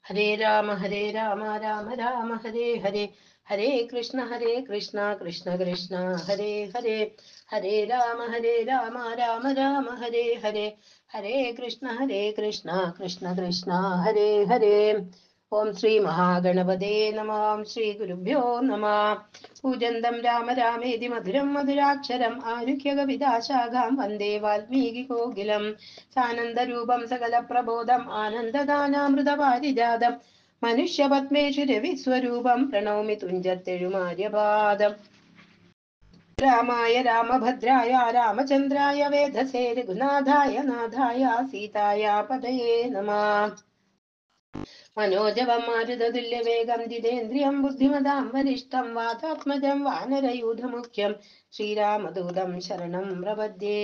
ഹരേ രാമ ഹരേ രാമ രാമ രാമ ഹരേ ഹരേ ഹരേ കൃഷ്ണ ഹരേ കൃഷ്ണ കൃഷ്ണ കൃഷ്ണ ഹരേ ഹരേ ഹരേ രാമ ഹരേ രാമ രാമ രാമ ഹരേ ഹരേ ഹരേ കൃഷ്ണ ഹരേ കൃഷ്ണ കൃഷ്ണ കൃഷ്ണ ഹരേ ഹരേ ഓം ശ്രീ മഹാഗണപതേ നമ ഓം ശ്രീ ഗുരുഭ്യോ നമ പൂജന്തം രാമ രാമേതി മധുരം മധുരാക്ഷരം ആരുഹ്യകവിതാശാഖാം വന്ദേ വാൽമീകി കോകിലം സാനന്ദരൂപം സകല പ്രബോധം ആനന്ദദാനാമൃത പാരിജാതം മനുഷ്യപത്മേഷു രവിസ്വരൂപം പ്രണൗമി തുഞ്ചത്തെഴുമാര്യപാദം രാമായ രാമഭദ്രായ രാമചന്ദ്രായ വേദസേ രഘുനാഥായ നാഥായ സീതായ പതയേ നമ മനോജവം മാരുതതുല്യവേഗം ജിതേന്ദ്രിയം ബുദ്ധിമതാം വരിഷ്ഠം വാതാത്മജം വാനരയൂഥമുഖ്യം ശ്രീരാമദൂതം ശരണം പ്രപദ്യേ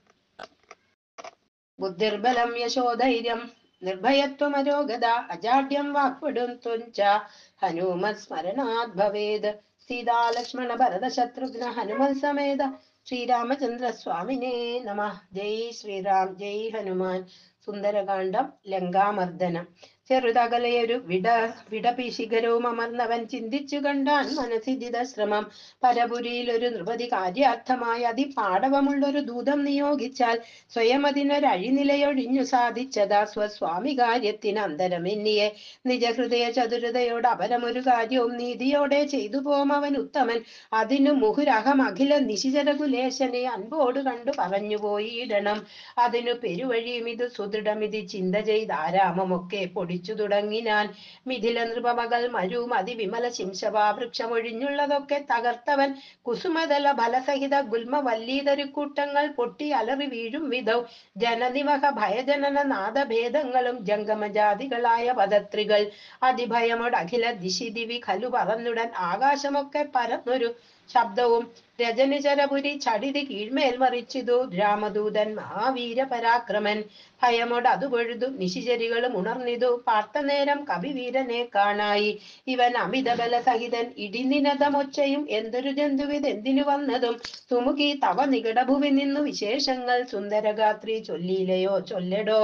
ബുദ്ധിർബലം യശോധൈര്യം നിർഭയത്വമരോഗത അജാഡ്യം വാക്പടും തുഞ്ച ഹനുമത് സ്മരണാത് ഭവേത് സീതാലക്ഷ്മണ ഭരത ശത്രുഘ്ന ഹനുമൽ സമേത ശ്രീരാമചന്ദ്ര സ്വാമിനേ നമ ജയ് ശ്രീറാം ജയ് ഹനുമാൻ സുന്ദരകാന്ഡം ലങ്കാമർദ്ദനം ചെറുതകലയൊരു വിട വിടപിശിഖരവും അമർന്നവൻ ചിന്തിച്ചു കണ്ടാൻ മനസ്സിദിത ശ്രമം പരപുരിയിൽ ഒരു നൃപതി കാര്യാർത്ഥമായി അതിപാടവമുള്ളൊരു ദൂതം നിയോഗിച്ചാൽ സ്വയം അതിനൊരഴിനിലയൊഴിഞ്ഞു സാധിച്ചതാ സ്വസ്വാമി കാര്യത്തിന് അന്തരമെന്നിയെ നിജഹൃദയ ചതുരതയോട് അപരമൊരു കാര്യവും നീതിയോടെ ചെയ്തു പോം അവൻ ഉത്തമൻ അതിനു മുഹുരഹം അഖില നിശിചരകുലേശനെ അൻപോട് കണ്ടു പറഞ്ഞു പോയിടണം അതിനു പെരുവഴിയും ഇത് സുദൃഢമിതി ചിന്ത ചെയ്ത് ആരാമമൊക്കെ പൊടിച്ചു തുടങ്ങിനാൻ മിഥില നൃപമകൾ മരുവും അതിവിമല ശിംശവാ വൃക്ഷമൊഴിഞ്ഞുള്ളതൊക്കെ തകർത്തവൻ കുസുമതല ഫലസഹിത ഗുൽമ വല്ലീതരുക്കൂട്ടങ്ങൾ പൊട്ടി അലറി വീഴും വിധൗ ജനനിവഹ ഭയജനന നാദഭേദങ്ങളും ജംഗമജാതികളായ പദത്രികൾ അതിഭയമോട് അഖില ദിശി ദിവി ഖലു പറന്നുടൻ ആകാശമൊക്കെ പരന്നൊരു ശബ്ദവും രജനിചരപുരി ചടിതി കീഴ്മേൽ മറിച്ചിതു രാമദൂതൻ മഹാവീര പരാക്രമൻ ഭയമോട് അത് പൊഴുതു നിശിചരികളും ഉണർന്നിതു പാർത്തനേരം കവിവീരനെ കാണായി ഇവൻ അമിതബല സഹിതൻ ഇടിനിനതമൊച്ചയും എന്തൊരു ജന്തുവിതെന്തിനു വന്നതും സുമുഖി തവ നികടഭുവി നിന്നു വിശേഷങ്ങൾ സുന്ദരഗാത്രി ചൊല്ലിയിലയോ ചൊല്ലടോ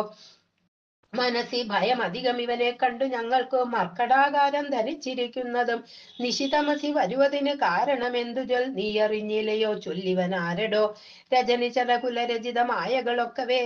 മനസ്സി ഭയം അധികം ഇവനെ കണ്ടു ഞങ്ങൾക്ക് മർക്കടാകാരം ധരിച്ചിരിക്കുന്നതും നിശിതമസി വരുവതിന് കാരണമെന്തു ചൊൽ നീ അറിഞ്ഞില്ലയോ ചൊല്ലിവൻ ആരടോ രജനിചര കുലരചിത മായകളൊക്കവേ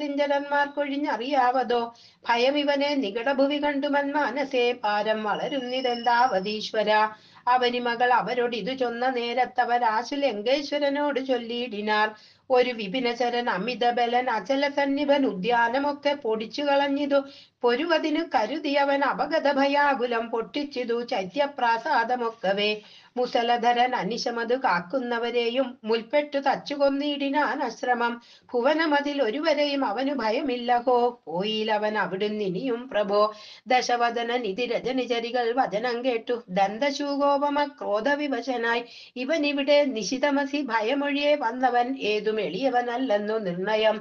രാത്രിഞ്ചരന്മാർക്കൊഴിഞ്ഞറിയാവതോ ഭയം ഇവനെ നികടഭുവി കണ്ടുമൻ മനസ്സേ പാരം വളരുന്നിതെന്താവതീശ്വര അവനി മകൾ അവരോട് ഇത് ചൊന്ന നേരത്തവരാശു ലങ്കേശ്വരനോട് ചൊല്ലിയിടിനാർ ഒരു വിപിനചരൻ അമിതബലൻ അചല സന്നിഭൻ ഉദ്യാനമൊക്കെ പൊടിച്ചു കളഞ്ഞിതു പൊരുവതിനു കരുതിയവൻ അപഗത ഭയാകുലം പൊട്ടിച്ചിതു ചൈത്യപ്രാസാദമൊക്കവേ മുസലധരൻ അനിശമത് കാക്കുന്നവരെയും മുൽപ്പെട്ടു തച്ചുകൊന്നിടിനാൻ അശ്രമം ഭുവനമതിൽ ഒരുവരെയും അവനു ഭയമില്ലഹോ പോയിലവൻ അവിടുന്ന് ഇനിയും പ്രഭോ ദശവദനൻ ഇതി രജനിചരികൾ വചനം കേട്ടു ദന്തശൂകോപമ ക്രോധവിവശനായി ഇവൻ ഇവിടെ നിശിതമസി ഭയമൊഴിയെ വന്നവൻ ഏതും എളിയവനല്ലെന്നു നിർണയം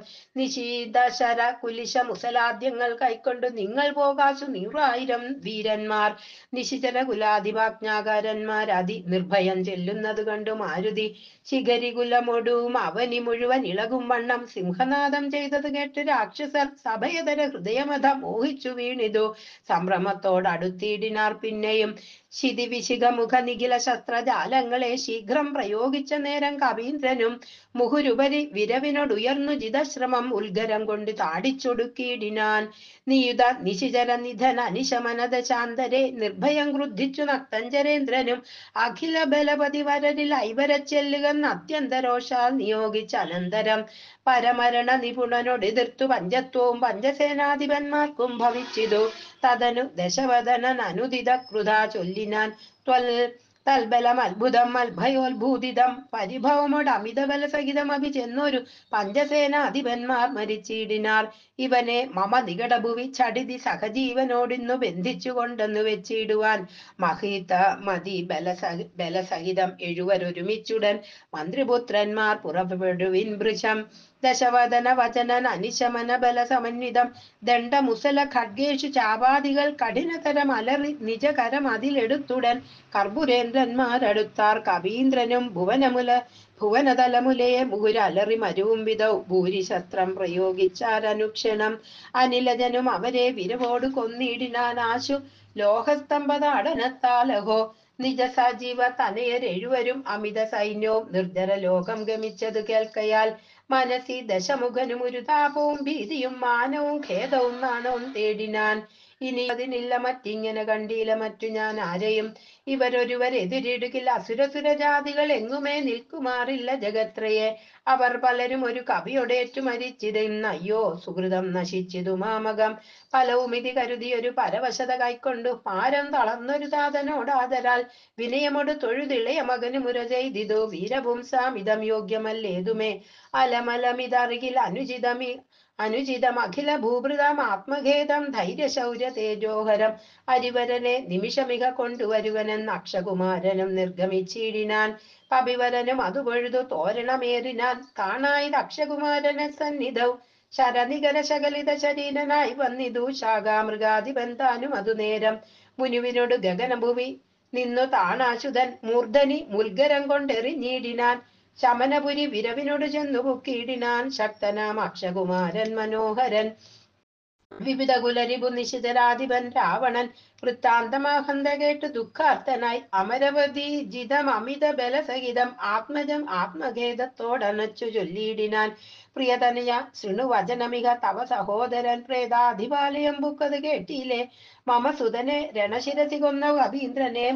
നിശീതശര കുലിശ മുസലാദ്യങ്ങൾ കൈക്കൊണ്ടു നിങ്ങൾ പോകാശു നൂറായിരം വീരന്മാർ നിശിചര കുലാധിപാജ്ഞാകാരന്മാർ അതി നിർഭയം ചെല്ലുന്നത് കണ്ടു മാരുതി ശിഖരികുലമൊടുവും അവനി മുഴുവൻ ഇളകും വണ്ണം സിംഹനാദം ചെയ്തത് കേട്ട് രാക്ഷസർ സഭയതര ഹൃദയമത മോഹിച്ചു വീണിതു സംഭ്രമത്തോടടുത്തിടിനാർ പിന്നെയും ശിതിവിശിഖമുഖ നിഖില ശസ്ത്രജാലങ്ങളെ ശീഘ്രം പ്രയോഗിച്ച നേരം കവീന്ദ്രനും മുഹുരുപരി വിരവിനോടുയർന്നു ജിതശ്രമം ഉൽഗരം കൊണ്ട് താടിച്ചൊടുക്കിയിടിനാൻ നിയുത നിശിചര നിധന അനിശമനത ശാന്തരെ നിർഭയം ക്രുദ്ധിച്ചു നക്തഞ്ചരേന്ദ്രനും അഖില ബലപതി വരരിൽ ഐവരച്ചെല്ലുകന്ന് അത്യന്തരോഷാൽ നിയോഗിച്ച അനന്തരം പരമരണ നിപുണനോട് എതിർത്തു പഞ്ചത്വവും പഞ്ചസേനാധിപന്മാർക്കും ഭവിച്ചിതു തദനു ദശവദനൻ അനുദിത കൃത ചൊല്ലിനാൻ ത്വൽ തൽബലം അത്ഭുതം അത്ഭയോത്ഭൂതിതം പരിഭവമോട് അമിതബല സഹിതം അഭി ചെന്നൊരു പഞ്ചസേനാധിപന്മാർ മരിച്ചിടിനാർ ഇവനെ മമ നികടഭുവി ചടിതി സഹജീവനോടിന്നു ബന്ധിച്ചു കൊണ്ടെന്നു വെച്ചിടുവാൻ മഹീത മതി ബലസഹി ബലസഹിതം എഴുവരൊരുമിച്ചുടൻ മന്ത്രിപുത്രന്മാർ പുറപ്പെടുവിൻ ഭൃശം ദശവദന വചനൻ അനിശമന ബല സമന്വിതം ദണ്ഡമുസല ഖഡ്ഗേഷു ചാപാദികൾ കഠിനതരം അലറി നിജകരം അതിലെടുത്തുടൻ കർപ്പുരേന്ദ്രന്മാരടുത്താർ കവീന്ദ്രനും ഭുവനമുല ഭുവനതലമുലയെ മുകുരലറി മരുവും വിധൗ ഭൂരിശസ്ത്രം പ്രയോഗിച്ചാരനുക്ഷണം അനിലജനും അവരെ വിരവോട് കൊന്നിടിനാൻ ആശു ലോഹസ്തംഭതാടനത്താലഹോ നിജ സജീവ തനയരെഴുവരും അമിത സൈന്യവും നിർജ്ജര ലോകം ഗമിച്ചത് കേൾക്കയാൽ മനസ്സി ദശമുഖനും ഒരു താപവും ഭീതിയും മാനവും ഖേദവും നാണവും തേടിനാൻ ഇനി അതിനില്ല മറ്റിങ്ങനെ കണ്ടീല മറ്റു ഞാൻ ആരെയും ഇവരൊരുവരെതിരിടുകിൽ അസുരസുര ജാതികൾ എങ്ങുമേ നിൽക്കുമാറില്ല ജഗത്രയെ അവർ പലരും ഒരു കവിയൊടേറ്റു മരിച്ചിരുന്ന അയ്യോ സുഹൃതം നശിച്ചിതു മാമകം ഫലവും ഇത് കരുതി ഒരു പരവശത കൈക്കൊണ്ടു പാരം തളർന്നൊരു താതനോടാതരാൽ വിനയമോട് തൊഴുതിളയ മകന് മുര ചെയ്തിതു വീരപുംസാമിതം യോഗ്യമല്ലേതുമേ അലമലമിതറികിൽ അനുചിതമി അനുചിതം അഖില ഭൂഭൃതം ആത്മഖേദം ധൈര്യശൗര്യ തേജോഹരം അരിവരനെ നിമിഷമിക കൊണ്ടുവരുവനെന്ന് അക്ഷകുമാരനും നിർഗമിച്ചിടിനാൻ കപിവരനും അത് പൊഴുതു തോരണമേറിനാൻ കാണായത് അക്ഷകുമാരനെ സന്നിധൗ ശരനികര ശകലിത ശരീരനായി വന്നിതു ശാഖാമൃഗാധിപൻ താനും അതു നേരം മുനുവിനോട് ഗഗനഭുവി നിന്നു താണാശുതൻ മൂർധനി മുൽഗരം കൊണ്ടെറിഞ്ഞിടിനാൻ ശമനപുരി വിരവിനോട് ചെന്നു പൊക്കിയിടിനാൻ ശക്തനാം അക്ഷകുമാരൻ മനോഹരൻ വിവിധ കുലരിപു നിശിതരാധിപൻ രാവണൻ വൃത്താന്തമാഹന്ത കേട്ട് ദുഃഖാർത്ഥനായി അമരവതി ജിതം അമിത ബലസഹിതം ആത്മജം ആത്മഖേദത്തോടനച്ചു ചൊല്ലിയിടിനാൻ പ്രിയതനയ ശൃണുവചനമിക തവ സഹോദരൻ പ്രേതാധിപാലയം ബുക്കത് കേട്ടില്ലേ മമ സുതനെ രണശിരസി കൊന്ന കവീന്ദ്രനെ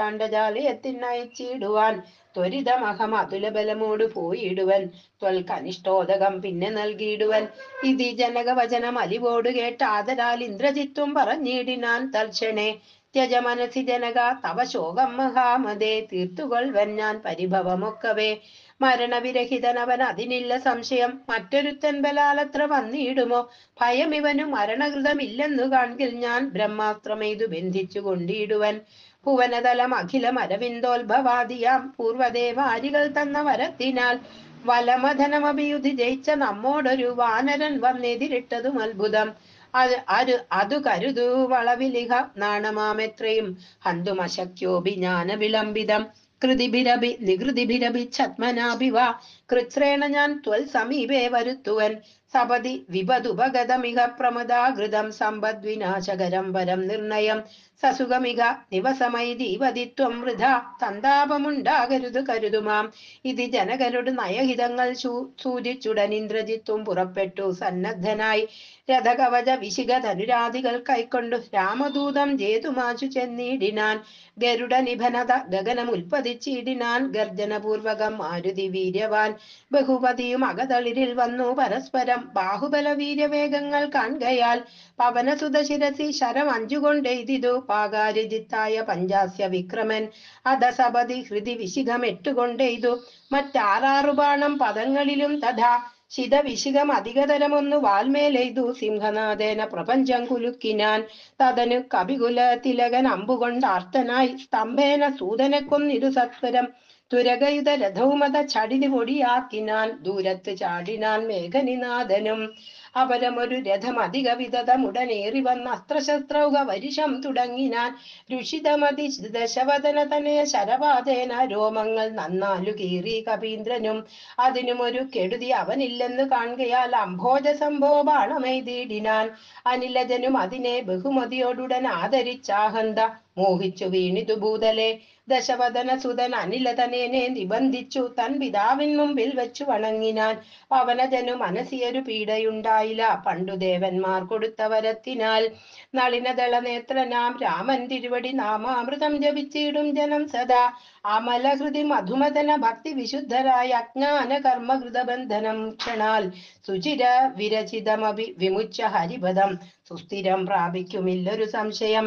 മാർത്താണ്ഡജാലയത്തിനയച്ചിടുവാൻ ത്വരിതമഹം അതുലബലമോട് പോയിടുവൻ ത്വൽ കനിഷ്ഠോദകം പിന്നെ നൽകിയിടുവൻ ഇതി ജനകവചനം അലിവോട് കേട്ട് ആദരാൽ ഇന്ദ്രജിത്തും പറഞ്ഞിടിനാൻ തൽക്ഷണേ ത്യജ മനസി ജനക തവ ശോകം മഹാമതേ തീർത്തുകൊൾവൻ ഞാൻ പരിഭവമൊക്കവേ മരണവിരഹിതനവൻ അതിനില്ല സംശയം മറ്റൊരുത്തൻ ബലാലത്ര വന്നിടുമോ ഭയം ഇവനു മരണകൃതമില്ലെന്നു കാൺകിൽ ഞാൻ ബ്രഹ്മാസ്ത്രമെയ്തു ബന്ധിച്ചു കൊണ്ടിടുവൻ ഭുവനതലം അഖിലം അരവിന്ദോത്ഭവാദിയാം പൂർവദേവാരികൾ തന്ന വരത്തിനാൽ വലമധനമഭിയുധി ജയിച്ച നമ്മോടൊരു വാനരൻ വന്നെതിരിട്ടതും അത്ഭുതം അത് അരു അതു കരുതു വളവിലിഹ നാണമാമെത്രയും ഹന്തുമശക്യോപി ജ്ഞാന വിളംബിതം കൃതിഭിരഭി നികൃതിഭിരഭി ഛത്മനാഭിവ കൃച്ഛ്രേണ ഞാൻ ത്വൽ സമീപേ വരുത്തുവൻ സപതി വിപതുപഗതമിക പ്രമദാകൃതം സമ്പദ്വിനാശകരം വരം നിർണയം സസുഖമിക നിവസമൈതീവതിത്വം വൃഥ സന്താപമുണ്ടാകരുത് കരുതുമാം ഇത് ജനകരുടെ നയഹിതങ്ങൾ സൂചിച്ചുടൻ ഇന്ദ്രജിത്തും പുറപ്പെട്ടു സന്നദ്ധനായി രഥകവച വിശിക ധനുരാദികൾ കൈക്കൊണ്ടു രാമദൂതം ജേതുമാച്ചു ചെന്നിടിനാൻ ഗരുഡ നിഭനത ഗഗനം ഉൽപ്പതിച്ചിടിനാൻ ഗർജനപൂർവകം മാരുതി വീര്യവാൻ ബഹുപതിയും അകതളിരിൽ വന്നു പരസ്പരം ബാഹുബല വീര്യവേഗങ്ങൾ കാൺകയാൽ പവനസുത ശിരസി ശരം അഞ്ചുകൊണ്ടെയ്തിതു പാകാരിജിത്തായ പഞ്ചാസ്യ വിക്രമൻ അധസപതി ഹൃതി വിശിഖമെട്ടുകൊണ്ടെയ്തു മറ്റാറാറു ബാണം പദങ്ങളിലും തഥാ ശിതവിശിഖം അധികതരമൊന്നു വാൽമേലെയ്തു സിംഹനാഥേന പ്രപഞ്ചം കുലുക്കിനാൻ തതനു കവികുല തിലകൻ അമ്പുകൊണ്ടാർത്തനായി സ്തംഭേന സൂതനെ കൊന്നിരു സത്വരം തുരകയുധ രഥവുമത ചടിതി പൊടിയാക്കിനാൻ ദൂരത്ത് ചാടിനാൻ മേഘനിനാഥനും അപരമൊരു രഥം അധിക വിധതമുടനേറി വന്ന അസ്ത്രശസ്ത്രൗക വരിശം തുടങ്ങിനാൻ രുഷിതമതി ദശവദന തനയ ശരപാതേന രോമങ്ങൾ നന്നാലു കീറി കപീന്ദ്രനും അതിനുമൊരു കെടുതി അവനില്ലെന്ന് കാണുകയാൽ അംഭോജ സംഭോബാണമെയ്തിടിനാൻ അനിലജനും അതിനെ ബഹുമതിയോടുടൻ ആദരിച്ചാഹന്ത മോഹിച്ചു വീണിതു ഭൂതലെ ദശവദന സുതൻ അനിലതനേനെ നിബന്ധിച്ചു തൻ പിതാവിൻ മുമ്പിൽ വെച്ചു വണങ്ങിനാൻ പവനജനു മനസ്സിയൊരു പീഡയുണ്ടായില്ല പണ്ടു ദേവന്മാർ കൊടുത്ത വരത്തിനാൽ നളിനദള നേത്രനാം രാമൻ തിരുവടി നാമാമൃതം ജപിച്ചിടും ജനം സദാ അമലഹൃതി മധുമദന ഭക്തി വിശുദ്ധരായ അജ്ഞാന കർമ്മകൃതബന്ധനം ക്ഷണാൽ സുചിര വിരചിതമഭി വിമുച്ച ഹരിപദം സുസ്ഥിരം പ്രാപിക്കുമില്ലൊരു സംശയം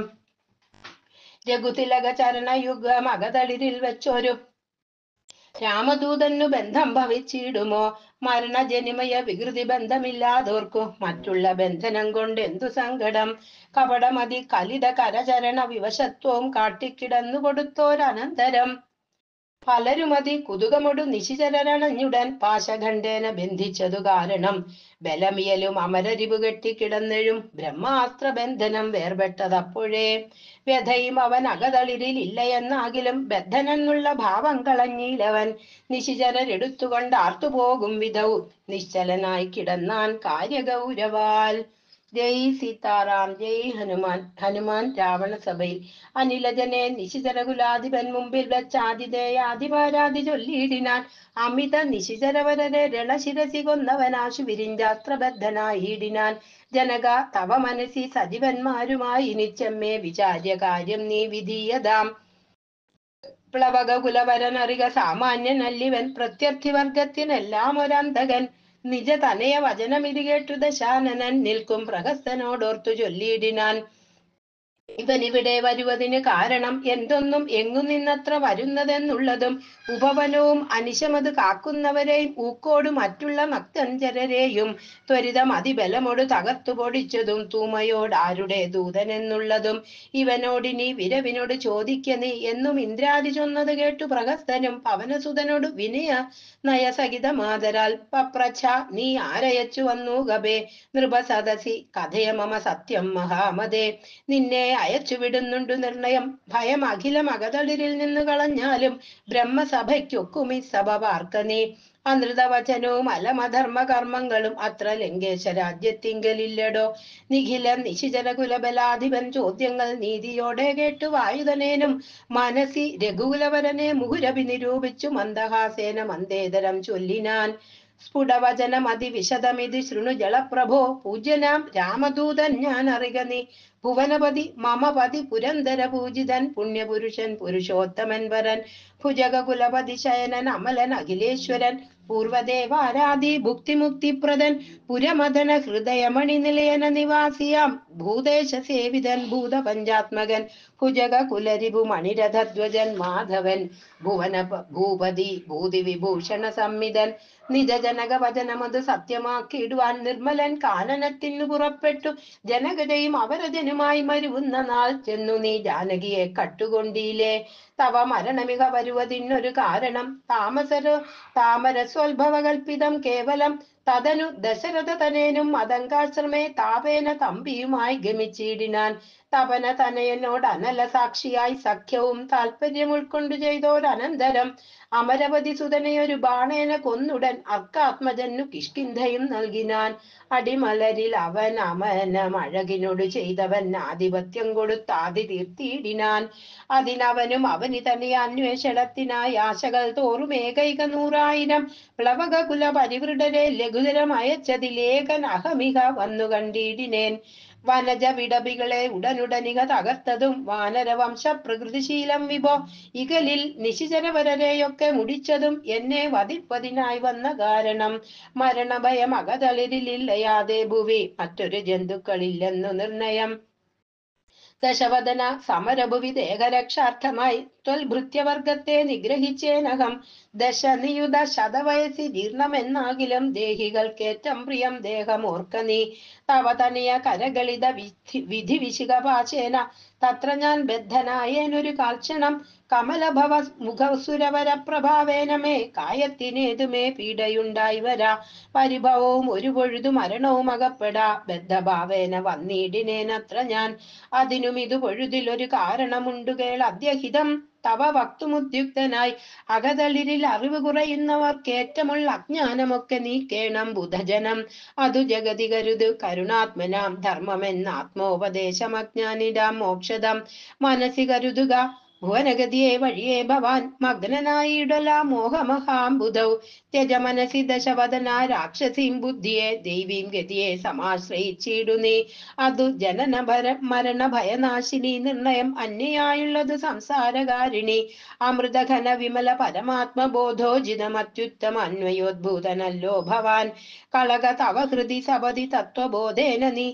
രഘുതിലക ചരണയുഗം അകതളിരിൽ വെച്ചൊരു രാമദൂതനു ബന്ധം ഭവിച്ചിടുമോ മരണജനിമയ വികൃതി ബന്ധമില്ലാതോർക്കു മറ്റുള്ള ബന്ധനം കൊണ്ട് എന്തു സങ്കടം കപടമതി കലിത കരചരണ വിവശത്വവും കാട്ടിക്കിടന്നു കൊടുത്തോരനന്തരം പലരുമതി കുതുകമൊടു നിശിചരണഞ്ഞുടൻ പാശഖണ്ഡേന ബന്ധിച്ചതു കാരണം ബലമിയലും അമരരിവ് കെട്ടിക്കിടന്നെഴും ബ്രഹ്മാസ്ത്ര ബന്ധനം വേർപെട്ടതപ്പോഴേ വ്യഥയും അവൻ അകതളിരിൽ ഇല്ലയെന്നാകിലും ബദ്ധനെന്നുള്ള ഭാവം കളഞ്ഞിലവൻ നിശിചരരെടുത്തുകൊണ്ട് ആർത്തുപോകും വിധവും നിശ്ചലനായി കിടന്നാൻ കാര്യഗൗരവാൽ ജയ് സീതാറാം ജയ് ഹനുമാൻ ഹനുമാൻ രാവണ സഭയിൽ അനിലജനെ നിശിചരകുലാധിപൻ മുമ്പിൽ വെച്ചാതിഥേയാധിപാരാധി ചൊല്ലിയിടിനാൻ അമിത നിശിചരവരരെ രണശിരസി കൊന്നവനാശു വിരിഞ്ചാസ്ത്രബദ്ധനായിടിനാൻ ജനക തവ മനസ്സി സജീവന്മാരുമായി നിച്ചമ്മേ വിചാര്യ കാര്യം നീ വിധീയതാം പ്ലവക കുലവരനറിക സാമാന്യനല്ലിവൻ പ്രത്യർത്ഥി വർഗത്തിനെല്ലാം ഒരന്തകൻ നിജ തനയ വചനമിത് കേട്ടു ദശാനനൻ നിൽക്കും പ്രഹസ്തനോടോർത്തു ചൊല്ലിയിടിനാൻ ഇവൻ ഇവിടെ വരുവതിന് കാരണം എന്തൊന്നും എങ്ങു നിന്നത്ര വരുന്നതെന്നുള്ളതും ഉപവനവും അനിശമത് കാക്കുന്നവരെയും ഊക്കോട് മറ്റുള്ള മക്തഞ്ചരരെയും ത്വരിതം അതിബലമോട് തകർത്തു പൊടിച്ചതും തൂമയോട് ആരുടെ ദൂതനെന്നുള്ളതും ഇവനോടിനി വിരവിനോട് ചോദിക്ക നീ എന്നും ഇന്ദ്രാദി ചൊന്നത് കേട്ടു പ്രഹസ്തനും പവനസുതനോട് വിനയ നയസഹിത മാതരാൽ പപ്രച്ഛ നീ ആരയച്ചു വന്നു ഗബേ നൃപസദസി കഥയ മമ സത്യം മഹാമതേ നിന്നെ അയച്ചു വിടുന്നുണ്ട് നിർണയം ഭയം അഖിലം അകതളിരിൽ നിന്ന് കളഞ്ഞാലും ബ്രഹ്മസഭയ്ക്കൊക്കുമി സഭ പാർക്ക നീ അനൃതവചനവും അലമധർമ്മ കർമ്മങ്ങളും അത്ര ലങ്കേശ രാജ്യത്തിങ്കലില്ലടോ നിഖിലം നിശിചര കുലബലാധിപൻ ചോദ്യങ്ങൾ നീതിയോടെ കേട്ടു വായുധനേനും മനസി രഘുകുലവരനെ മുഹുരഭി നിരൂപിച്ചു മന്ദഹാസേന മന്ദേതരം ചൊല്ലിനാൻ സ്ഫുടവചനം അതിവിശദമിതി ശൃണു ജലപ്രഭോ പൂജ്യനാം രാമദൂതൻ ഞാൻ അറിക നീ ഭുവനപതി മമപതി പുരന്തര പൂജിതൻ പുണ്യപുരുഷൻ പുരുഷോത്തമൻ വരൻ ഭുജഗ കുലപതി ശയനൻ അമലൻ അഖിലേശ്വരൻ പൂർവദേവാരാധി ഭുക്തിമുക്തിപ്രദൻ പുരമദന ഹൃദയമണി നിലയന നിവാസിയാം ഭൂദേശ സേവിതൻ ഭൂതപഞ്ചാത്മകൻ ഭുജഗ കുലരിപു മണിരഥധ്വജൻ മാധവൻ ഭുവന ഭൂപതി ഭൂതി വിഭൂഷണ സംമിതൻ നിജജനക വചനമത് സത്യമാക്കിയിടുവാൻ നിർമ്മലൻ കാനനത്തിനു പുറപ്പെട്ടു ജനകതയും അവരജനുമായി മരുവുന്ന നാൾ ചെന്നു നീ ജാനകിയെ കട്ടുകൊണ്ടീലേ തവ മരണമിക വരുവതിനൊരു കാരണം താമസര താമരസ്വൽഭവകൽപ്പിതം കേവലം തതനു ദശരഥ തനേനും മതങ്കാശ്രമേ താപേന തമ്പിയുമായി ഗമിച്ചിടിനാൻ തപന തനയനോട് അനല സാക്ഷിയായി സഖ്യവും താല്പര്യം ഉൾക്കൊണ്ടു ചെയ്തോരനന്തരം അമരവതി സുതനെയൊരു ബാണേന കൊന്നുടൻ അർക്കാത്മജനു കിഷ്കിന്ധയും നൽകിനാൻ അടിമലരിൽ അവൻ അമനം അഴകിനോട് ചെയ്തവൻ ആധിപത്യം കൊടുത്താതി തീർത്തിയിടിനാൻ അതിനവനും അവനി തന്നെ അന്വേഷണത്തിനായി ആശകൾ തോറും ഏകൈക നൂറായിരം പ്ലവക കുല പരിവൃഢരെ ലഘുതരം അയച്ചതിലേകൻ അഹമിക വന്നു കണ്ടിടിനേൻ വനജ വിടവികളെ ഉടനുടനിക തകർത്തതും വാനരവംശ പ്രകൃതിശീലം വിഭോ ഇകലിൽ നിശിചരവരരെയൊക്കെ മുടിച്ചതും എന്നെ വധിപ്പതിനായി വന്ന കാരണം മരണഭയം അകതളിരിലില്ലയാതെ ഭുവി മറ്റൊരു ജന്തുക്കളില്ലെന്നു നിർണയം ദശവദന സമരഭുവി ദേഹരക്ഷാർത്ഥമായി ത്വൽഭൃത്യവർഗത്തെ നിഗ്രഹിച്ചേനകം ദശനിയുത ശതവയസി ജീർണമെന്നാകിലും ദേഹികൾക്കേറ്റം പ്രിയം ദേഹമോർക്ക നീ തവ തനിയ കരകളിത വിധി വിധി വിശികപാചേന തത്ര ഞാൻ ബദ്ധനായേനൊരു കാൽക്ഷണം കമലഭവ മുഖസുരവര പ്രഭാവേന മേ കായത്തിനേതുമേ പീഡയുണ്ടായി വരാ പരിഭവവും ഒരു പൊഴുതു മരണവും അകപ്പെടാ ബദ്ധഭാവേന വന്നിടിനേനത്ര ഞാൻ അതിനും ഇത് പൊഴുതിലൊരു കാരണമുണ്ടു കേൾ അദ്യഹിതം തവ വക്തുമുദ്യുക്തനായി അകതളിരിൽ അറിവ് കുറയുന്നവർക്കേറ്റമുള്ള അജ്ഞാനമൊക്കെ നീക്കേണം ബുധജനം അതു ജഗതി കരുത് കരുണാത്മനാം ധർമ്മമെന്ന ആത്മോപദേശം അജ്ഞാനിടാം മോക്ഷദം മനസ്സി കരുതുക ഭുവനഗതിയെ വഴിയെ ഭവാൻ മഗ്നനായിടല മോഹമഹാംബുധൗ ത്യജ മനസി ദശവദന രാക്ഷസീം ബുദ്ധിയെ ദൈവീം ഗതിയെ സമാശ്രയിച്ചിടുന്നേ അതു ജനന ഭര മരണ ഭയനാശിനി നിർണയം അന്യയായുള്ളത് സംസാരകാരിണി അമൃതഘന വിമല പരമാത്മബോധോജിതമത്യുത്തമ അന്വയോദ്ഭൂതനല്ലോ ഭവാൻ കളക തവ ഹൃദി സപതി തത്വബോധേന നീ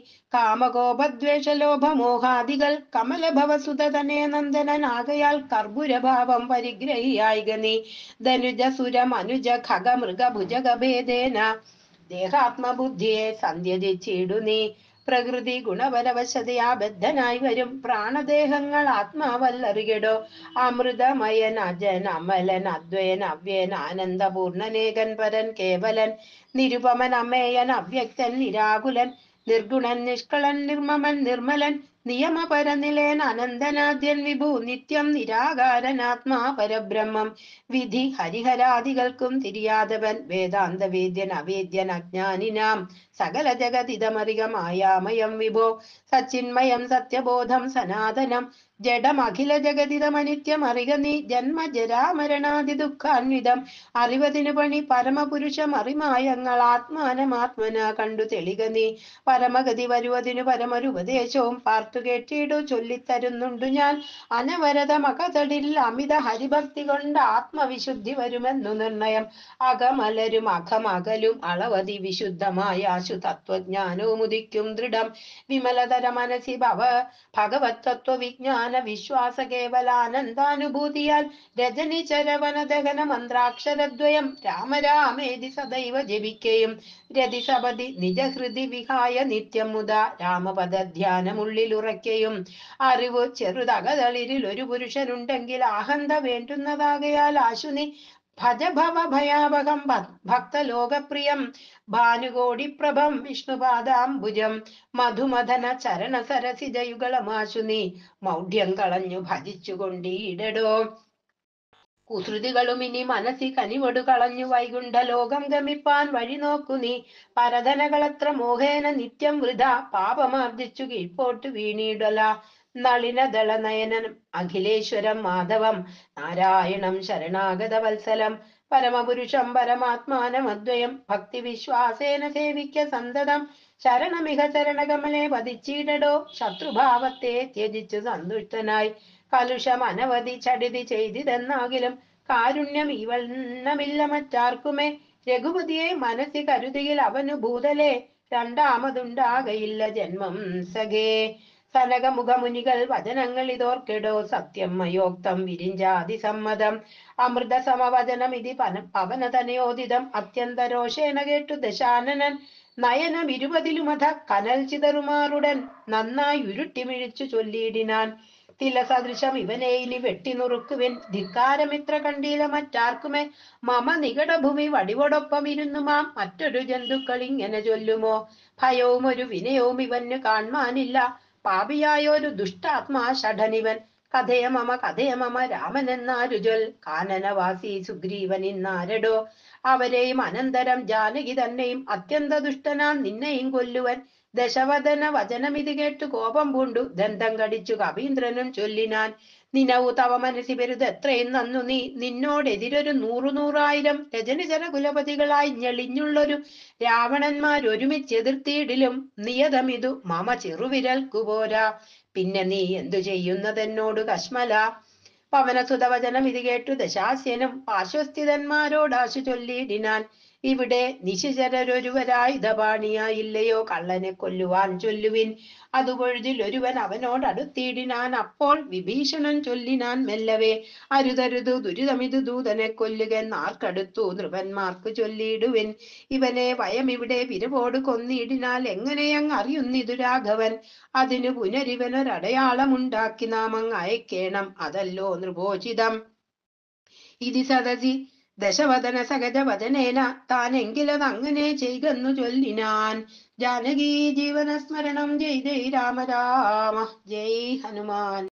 കാമകോപദ്വേഷലോഭമോഹാദികൾ കമലഭവസുതനെ നന്ദനാകയാൽ കർപ്പുരഭാവം പരിഗ്രഹിയായിക നീ ധനുജ സുര മനുജ ഖഗ മൃഗ ഭുജഗഭേദേന ദേഹാത്മബുദ്ധിയെ സന്ധ്യജിച്ചിടു നീ പ്രകൃതി ഗുണപരവശതയാ ബദ്ധനായി വരും പ്രാണദേഹങ്ങൾ ആത്മാവല്ലറികടോ അമൃതമയൻ അജൻ അമലൻ അദ്വയൻ അവ്യൻ ആനന്ദപൂർണനേകൻ പരൻ കേവലൻ നിരുപമൻ അമേയൻ അവ്യക്തൻ നിരാകുലൻ നിർഗുണൻ നിഷ്കളൻ നിർമ്മമൻ നിർമ്മലൻ നിയമപരനിലേൻ അനന്തനാദ്യൻ വിഭു നിത്യം നിരാകാരനാത്മാ പരബ്രഹ്മം വിധി ഹരിഹരാദികൾക്കും തിരിയാതവൻ വേദാന്ത വേദ്യൻ അവേദ്യൻ അജ്ഞാനിനാം സകല ജഗതിതമറികമായാമയം വിഭോ സച്ചിന്മയം സത്യബോധം സനാതനം ജഡമഖില ജഗതിതമനിത്യം അറിക നീ ജന്മജരാമരണാദി ദുഃഖാന്വിതം അറിവതിനു പണി പരമപുരുഷം അറിമായങ്ങൾ ആത്മാനമാത്മന കണ്ടു തെളിക നീ പരമഗതി വരുവതിനു പരമൊരുപദേശവും പാർത്തു കേട്ടിടു ചൊല്ലിത്തരുന്നുണ്ടു ഞാൻ അനവരത മകതടിൽ അമിത ഹരിഭക്തി കൊണ്ട് ആത്മവിശുദ്ധി വരുമെന്നു നിർണയം അകമലരും അകമകലും അളവതി വിശുദ്ധമായ ആശു തത്വജ്ഞാനവും ഉദിക്കും ദൃഢം വിമലതര മനസി ഭവ ഭഗവത് തത്വ വിജ്ഞാന വിശ്വാസ കേവലാനന്ദാനുഭൂതിയാൽ രജനി ചരവനദഹന മന്ത്രാക്ഷരദ്വയം രാമരാമേതി സദൈവ ജപിക്കയും രതിസപതി നിജഹൃതി വിഹായ നിത്യം മുത രാമപദ ധ്യാനമുള്ളിലുറയ്ക്കയും അറിവ് ചെറുതകതളിരിൽ ഒരു പുരുഷനുണ്ടെങ്കിൽ ആഹന്ത വേണ്ടുന്നതാകയാൽ ആശുനി ഭജഭവ ഭയാവഹം ഭക്തലോകപ്രിയം ഭാനുകോടിപ്രഭം വിഷ്ണുപാദാംബുജം മധുമഥന ചരണ സരസിജയുഗളമാശു നീ മൗഢ്യം കളഞ്ഞു ഭജിച്ചുകൊണ്ടീടടോ കുസൃതികളും ഇനി മനസ്സി കനിവൊടു കളഞ്ഞു വൈകുണ്ഠ ലോകം ഗമിപ്പാൻ വഴി നോക്കു നീ പരധനകളത്ര മോഹേന നിത്യം വൃഥ പാപമാർജിച്ചു കീഴ്പോട്ട് വീണിടല നളിനദള നയനനം അഖിലേശ്വരം മാധവം നാരായണം ശരണാഗത വത്സലം പരമപുരുഷം പരമാത്മാനമദ്വയം ഭക്തി വിശ്വാസേന സേവിക്ക സന്തതം ശരണമിക ചരണകമലെ പതിച്ചിടടോ ശത്രുഭാവത്തെ ത്യജിച്ചു സന്തുഷ്ടനായി കലുഷം അനവധി ചടിതി ചെയ്തിതെന്നാകിലും കാരുണ്യം ഈ വണ്ണമില്ല മറ്റാർക്കുമേ രഘുപതിയെ മനസ്സി കരുതിയിൽ അവനു ഭൂതലെ രണ്ടാമതുണ്ടാകയില്ല ജന്മം സഖേ സനകമുഖമുനികൾ വചനങ്ങൾ ഇതോർക്കെടോ സത്യം മയോക്തം വിരിഞ്ചാതി സമ്മതം അമൃത സമവചനം ഇതി പന പവനതനയോദിതം അത്യന്തരോഷേണ കേട്ടു ദശാനനൻ നയനം ഇരുപതിലുമധ കനൽ ചിതറുമാറുടൻ നന്നായി ഉരുട്ടിമിഴിച്ചു ചൊല്ലിയിടിനാൻ തില സദൃശം ഇവനെ ഇനി വെട്ടിനുറുക്കുവിൻ ധിക്കാരമിത്ര കണ്ടീല മറ്റാർക്കുമേ മമ നികടഭൂമി വടിവോടൊപ്പം ഇരുന്നു മാം മറ്റൊരു ജന്തുക്കൾ ഇങ്ങനെ ചൊല്ലുമോ ഭയവും ഒരു വിനയവും ഇവന് കാണാനില്ല പാപിയായൊരു ദുഷ്ടാത്മാ ഷഠനിവൻ കഥയ മമ കഥയ മമ രാമൻ എന്നാരു ജൊൽ കാനനവാസി സുഗ്രീവൻ ഇന്നാരടോ അവരെയും അനന്തരം ജാനകി തന്നെയും അത്യന്ത ദുഷ്ടനാൻ നിന്നെയും കൊല്ലുവൻ ദശവദന വചനമിത് കേട്ടു കോപം പൂണ്ടു ദന്തം കടിച്ചു കവീന്ദ്രനും ചൊല്ലിനാൻ നിനവു തവ മനസ്സി പെരുത് എത്രയും നന്നു നീ നിന്നോടെതിരൊരു നൂറു നൂറായിരം രജനിചര കുലപതികളായി ഞെളിഞ്ഞുള്ളൊരു രാവണന്മാരൊരുമിച്ചെതിർത്തിയിടിലും നിയതമിതു മമ ചെറുവിരൽക്കു പോരാ പിന്നെ നീ എന്തു ചെയ്യുന്നതെന്നോട് കശ്മല പവനസുതവചനം ഇത് കേട്ടു ദശാസ്യനും പാർശ്വസ്ഥിതന്മാരോടാശു ചൊല്ലിയിടിനാൻ ഇവിടെ നിശിചരൊരുവരായുധപാണിയായില്ലയോ കള്ളനെ കൊല്ലുവാൻ ചൊല്ലുവിൻ അതുപൊഴുതിൽ ഒരുവൻ അവനോട് അടുത്തിടിനാൻ അപ്പോൾ വിഭീഷണൻ ചൊല്ലിനാൻ മെല്ലവേ അരുതരുതു ദുരിതമിതു ദൂതനെ കൊല്ലുകെന്നാർക്കടുത്തു നൃപന്മാർക്ക് ചൊല്ലിയിടുവിൻ ഇവനെ വയം ഇവിടെ വിരവോട് കൊന്നിടിനാൽ എങ്ങനെയങ് അറിയുന്നിതു രാഘവൻ അതിനു പുനരിവനൊരടയാളമുണ്ടാക്കി നാം അങ്ങ് അയക്കേണം അതല്ലോ നൃപോചിതം ഇതി സദസി ദശവദന സഹജ വദനേന താനെങ്കിലത് അങ്ങനെ ചെയ്തെന്നു ചൊല്ലിനാൻ ജാനകി ജീവനസ്മരണം ജയ് ജയ് രാമ രാമ ജയ് ഹനുമാൻ